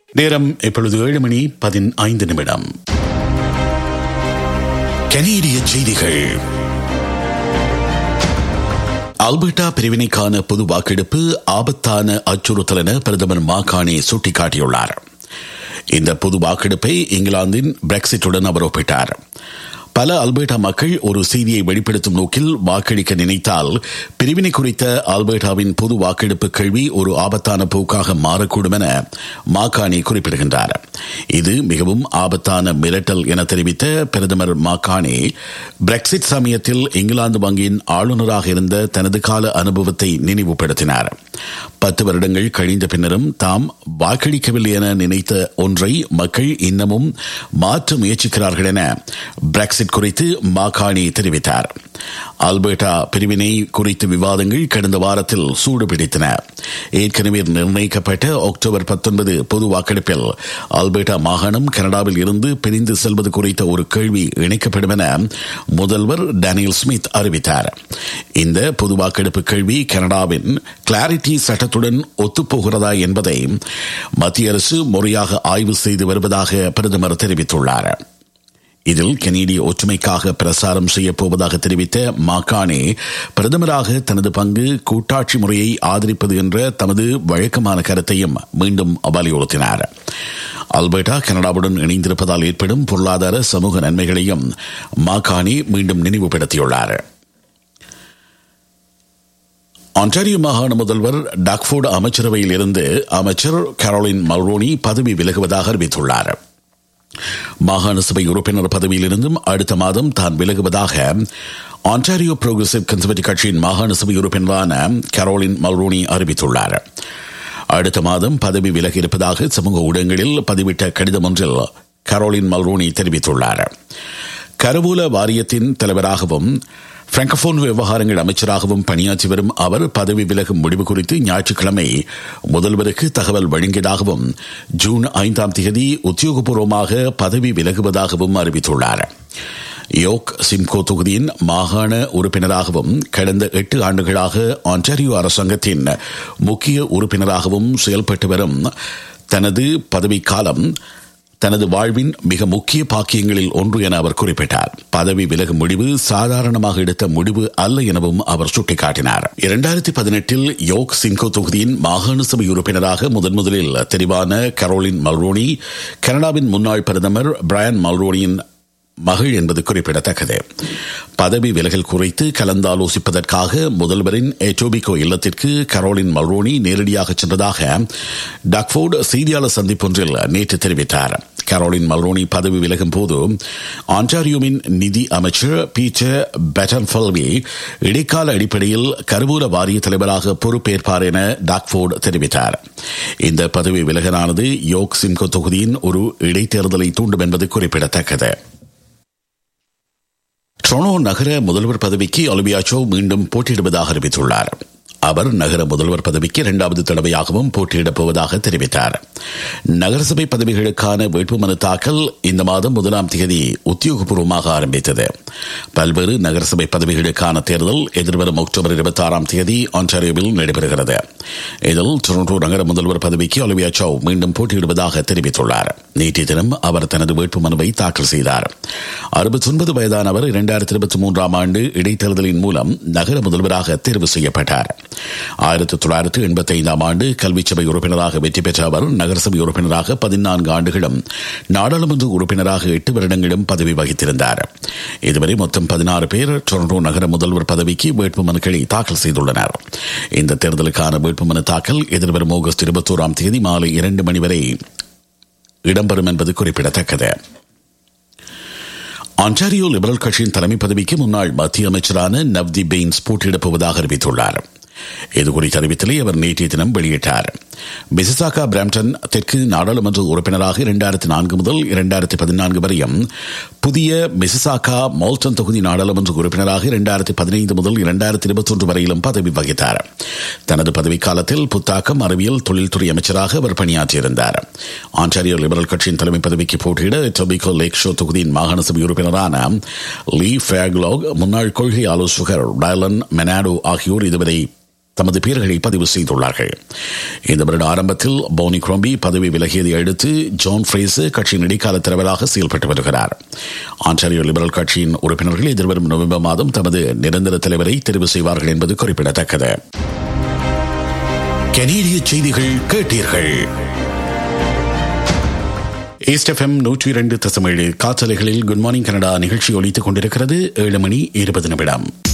நேரம் இப்பொழுது ஏழு மணி பதினைந்து நிமிடம் கனேடிய செய்திகள் அல்பர்டா பிரிவினைக்கான பொது வாக்கெடுப்பு ஆபத்தான அச்சுறுத்தல் என பிரதமர் மாகாணி சுட்டிக்காட்டியுள்ளார் இந்த பொது வாக்கெடுப்பை இங்கிலாந்தின் பிரெக்சிட்டுடன் அவர் ஒப்பிட்டார் பல அல்பர்டா மக்கள் ஒரு செய்தியை வெளிப்படுத்தும் நோக்கில் வாக்களிக்க நினைத்தால் பிரிவினை குறித்த அல்பர்டாவின் பொது வாக்கெடுப்பு கேள்வி ஒரு ஆபத்தான போக்காக மாறக்கூடும் என மாகாணி குறிப்பிடுகின்றார் இது மிகவும் ஆபத்தான மிரட்டல் என தெரிவித்த பிரதமர் மாகாணி பிரெக்சிட் சமயத்தில் இங்கிலாந்து வங்கியின் ஆளுநராக இருந்த தனது கால அனுபவத்தை நினைவுபடுத்தினார் பத்து வருடங்கள் கழிந்த பின்னரும் தாம் வாக்களிக்கவில்லை என நினைத்த ஒன்றை மக்கள் இன்னமும் மாற்ற முயற்சிக்கிறார்கள் என பிரெக்சிட் குறித்து மாகாணி தெரிவித்தார் அல்பர்டா பிரிவினை குறித்த விவாதங்கள் கடந்த வாரத்தில் சூடு பிடித்தன ஏற்கனவே நிர்ணயிக்கப்பட்ட அக்டோபர் பத்தொன்பது பொது வாக்கெடுப்பில் அல்பர்டா மாகாணம் கனடாவில் இருந்து பிரிந்து செல்வது குறித்த ஒரு கேள்வி இணைக்கப்படும் என முதல்வர் டேனியல் ஸ்மித் அறிவித்தார் இந்த பொது வாக்கெடுப்பு கேள்வி கனடாவின் கிளாரிட்டி சட்டத்துடன் ஒத்துப்போகிறதா என்பதை மத்திய அரசு முறையாக ஆய்வு செய்து வருவதாக பிரதமர் தெரிவித்துள்ளார் இதில் கனேடிய ஒற்றுமைக்காக பிரசாரம் செய்யப்போவதாக தெரிவித்த மாகாணே பிரதமராக தனது பங்கு கூட்டாட்சி முறையை ஆதரிப்பது என்ற தமது வழக்கமான கருத்தையும் மீண்டும் வலியுறுத்தினார் அல்பர்டா கனடாவுடன் இணைந்திருப்பதால் ஏற்படும் பொருளாதார சமூக நன்மைகளையும் மாகாணி மீண்டும் நினைவுபடுத்தியுள்ளார் ஆன்டாரியோ மாகாண முதல்வர் டாக்ஃபோர்டு அமைச்சரவையில் இருந்து அமைச்சர் கரோலின் மல்ரோனி பதவி விலகுவதாக அறிவித்துள்ளார் மாகாண சபை உறுப்பினர் பதவியிலிருந்தும் அடுத்த மாதம் தான் விலகுவதாக ஆன்டாரியோ புரோகிரசிவ் கன்சர்வேட்டிவ் கட்சியின் மாகாண சபை உறுப்பினரான கரோலின் மல்ரோனி அறிவித்துள்ளார் அடுத்த மாதம் பதவி விலகி இருப்பதாக சமூக ஊடகங்களில் பதிவிட்ட கடிதம் ஒன்றில் கரோலின் மல்ரோனி தெரிவித்துள்ளார் கருவூல வாரியத்தின் தலைவராகவும் பிராங்கபோன் விவகாரங்கள் அமைச்சராகவும் பணியாற்றி வரும் அவர் பதவி விலகும் முடிவு குறித்து ஞாயிற்றுக்கிழமை முதல்வருக்கு தகவல் வழங்கியதாகவும் ஜூன் ஐந்தாம் தேதி உத்தியோகபூர்வமாக பதவி விலகுவதாகவும் அறிவித்துள்ளார் யோக் சிம்கோ தொகுதியின் மாகாண உறுப்பினராகவும் கடந்த எட்டு ஆண்டுகளாக ஆன்டாரியோ அரசாங்கத்தின் முக்கிய உறுப்பினராகவும் செயல்பட்டு வரும் தனது பதவிக்காலம் தனது வாழ்வின் மிக முக்கிய பாக்கியங்களில் ஒன்று என அவர் குறிப்பிட்டார் பதவி விலகும் முடிவு சாதாரணமாக எடுத்த முடிவு அல்ல எனவும் அவர் சுட்டிக்காட்டினார் இரண்டாயிரத்தி பதினெட்டில் யோக் சிங்கோ தொகுதியின் மாகாண சபை உறுப்பினராக முதன் முதலில் தெரிவான கரோலின் மல்ரோனி கனடாவின் முன்னாள் பிரதமர் பிரையன் மல்ரோனியின் மகள் என்பது குறிப்பிடத்தக்கது பதவி விலகல் குறித்து கலந்தாலோசிப்பதற்காக முதல்வரின் எட்டோபிகோ இல்லத்திற்கு கரோலின் மல்ரோனி நேரடியாக சென்றதாக டக்ஃபோர்டு செய்தியாளர் சந்திப்பொன்றில் நேற்று தெரிவித்தார் கரோலின் மல்ரோனி பதவி விலகும் போது ஆன்டாரியோவின் நிதி அமைச்சர் பீட்டர் பெட்டன்ஃபல்வி இடைக்கால அடிப்படையில் கருவூல வாரிய தலைவராக பொறுப்பேற்பார் என டாக்ஃபோர்டு தெரிவித்தார் இந்த பதவி விலகலானது யோக் சிம்கோ தொகுதியின் ஒரு இடைத்தேர்தலை தூண்டும் என்பது குறிப்பிடத்தக்கது ட்ரோனோ நகர முதல்வர் பதவிக்கு ஒலிவியாச்சோ மீண்டும் போட்டியிடுவதாக அறிவித்துள்ளார் அவர் நகர முதல்வர் பதவிக்கு இரண்டாவது தடவையாகவும் போட்டியிடப் போவதாக தெரிவித்தார் நகரசபை பதவிகளுக்கான வேட்புமனு தாக்கல் இந்த மாதம் முதலாம் தேதி உத்தியோகபூர்வமாக ஆரம்பித்தது பல்வேறு நகரசபை பதவிகளுக்கான தேர்தல் எதிர்வரும் அக்டோபர் இருபத்தி ஆறாம் தேதி ஆன்டாரியோவில் நடைபெறுகிறது இதில் டொரண்டோ நகர முதல்வர் பதவிக்கு ஒலிவியா சௌ மீண்டும் போட்டியிடுவதாக தெரிவித்துள்ளார் நேற்றைய தினம் அவர் தனது வேட்புமனுவை தாக்கல் செய்தார் அறுபத்தி ஒன்பது வயதான அவர் இரண்டாயிரத்தி இருபத்தி மூன்றாம் ஆண்டு இடைத்தேர்தலின் மூலம் நகர முதல்வராக தேர்வு செய்யப்பட்டார் ஆயிரத்தி தொள்ளாயிரத்தி எண்பத்தி ஐந்தாம் ஆண்டு கல்விச்சபை உறுப்பினராக வெற்றி பெற்ற அவர் நகரசபை உறுப்பினராக பதினான்கு ஆண்டுகளும் நாடாளுமன்ற உறுப்பினராக எட்டு வருடங்களும் பதவி வகித்திருந்தார் இதுவரை மொத்தம் பதினாறு பேர் டொரண்டோ நகர முதல்வர் பதவிக்கு வேட்புமனுக்களை தாக்கல் செய்துள்ளனர் இந்த தேர்தலுக்கான வேட்புமனு தாக்கல் எதிர்வரும் ஆகஸ்ட் இருபத்தோராம் தேதி மாலை இரண்டு மணி வரை இடம்பெறும் என்பது குறிப்பிடத்தக்கது ஆன்டாரியோ லிபரல் கட்சியின் தலைமை பதவிக்கு முன்னாள் மத்திய அமைச்சரான நவ்தீப் பெயின்ஸ் போட்டியிடப் போவதாக அறிவித்துள்ளார் இதுகுறித்த அறிவித்தலை அவர் நேற்றைய தினம் வெளியிட்டார் மிசிசாகா பிராம்டன் தெற்கு நாடாளுமன்ற உறுப்பினராக இரண்டாயிரத்தி நான்கு முதல் இரண்டாயிரத்தி பதினான்கு வரையும் புதிய மிசிசாகா மால்டன் தொகுதி நாடாளுமன்ற உறுப்பினராக இரண்டாயிரத்தி பதினைந்து முதல் இரண்டாயிரத்தி இருபத்தி ஒன்று வரையிலும் பதவி வகித்தார் தனது பதவிக்காலத்தில் புத்தாக்கம் அறிவியல் தொழில்துறை அமைச்சராக அவர் பணியாற்றியிருந்தார் ஆன்டாரியோ லிபரல் கட்சியின் தலைமை பதவிக்கு போட்டியிட டொபிகோ லேக் ஷோ தொகுதியின் மாகாண சபை உறுப்பினரான லீ ஃபேக்லாக் முன்னாள் கொள்கை ஆலோசகர் டைலன் மெனாடோ ஆகியோர் இதுவரை தமது பெயர்களை பதிவு செய்துள்ளார்கள் இந்த வருட ஆரம்பத்தில் போனி குரோம்பி பதவி விலகியதை அடுத்து ஜான் ஃப்ரேசர் கட்சியின் இடைக்கால தலைவராக செயல்பட்டு வருகிறார் ஆன்டாரியோ லிபரல் கட்சியின் உறுப்பினர்கள் எதிர்வரும் நவம்பர் மாதம் தமது நிரந்தர தலைவரை தெரிவு செய்வார்கள் என்பது குறிப்பிடத்தக்கது கனேடிய செய்திகள் கேட்டீர்கள் ஈஸ்ட் எஃப்எம் நூற்றி இரண்டு தசமேழு காற்றலைகளில் குட் மார்னிங் கனடா நிகழ்ச்சி ஒலித்துக் கொண்டிருக்கிறது ஏழு மணி இருபது நிமிடம்